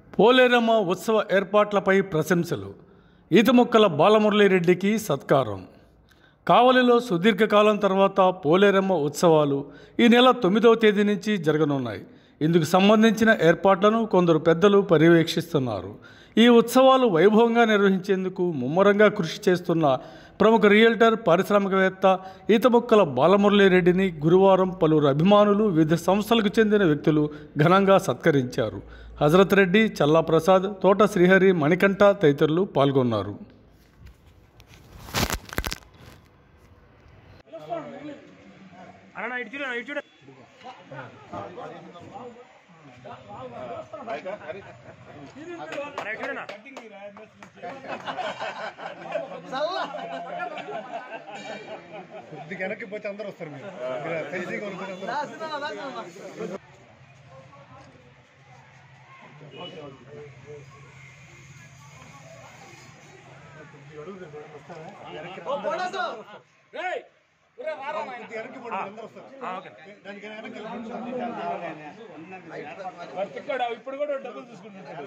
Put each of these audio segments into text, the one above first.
పోలేరమ్మ ఉత్సవ ఏర్పాట్లపై ప్రశంసలు ఈతముక్కల బాలమురళిరెడ్డికి సత్కారం కావలిలో సుదీర్ఘకాలం తర్వాత పోలేరమ్మ ఉత్సవాలు ఈ నెల తొమ్మిదవ తేదీ నుంచి జరగనున్నాయి ఇందుకు సంబంధించిన ఏర్పాట్లను కొందరు పెద్దలు పర్యవేక్షిస్తున్నారు ఈ ఉత్సవాలు వైభవంగా నిర్వహించేందుకు ముమ్మరంగా కృషి చేస్తున్న ప్రముఖ రియల్టర్ పారిశ్రామికవేత్త ఈతముక్కల బాలమురళిరెడ్డిని గురువారం పలువురు అభిమానులు వివిధ సంస్థలకు చెందిన వ్యక్తులు ఘనంగా సత్కరించారు హజరత్ రెడ్డి చల్లా ప్రసాద్ తోట శ్రీహరి మణికంఠ తదితరులు పాల్గొన్నారు అన్న ఇటు చూడు ఇటు చూడు అన్న, ఇటు చూడన్నా కొద్దిగా వెనక్కి పోతే అందరూ వస్తారు మీరు మీరు ఫెన్సింగ్ కొనుక్కొని అందరూ కొద్దిగా వెనక్కి పోండి, అందరూ వస్తారు ఆ, ఓకే దానికి వెనక్కి మరి తిక్కాడు ఇప్పుడు కూడా డబ్బులు తీసుకుంటుంటాడు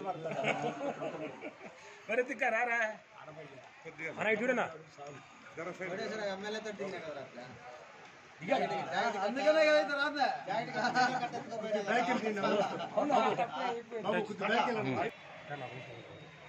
మరి తిక్కా రారా అన్న ఇటు చూడన్నా అందుకనే కదా ఇంత రాదా బ్యాక్ వెళ్ళి అందరూ వస్తారు బాబు కొద్దిగా బ్యాక్ వెళ్ళండి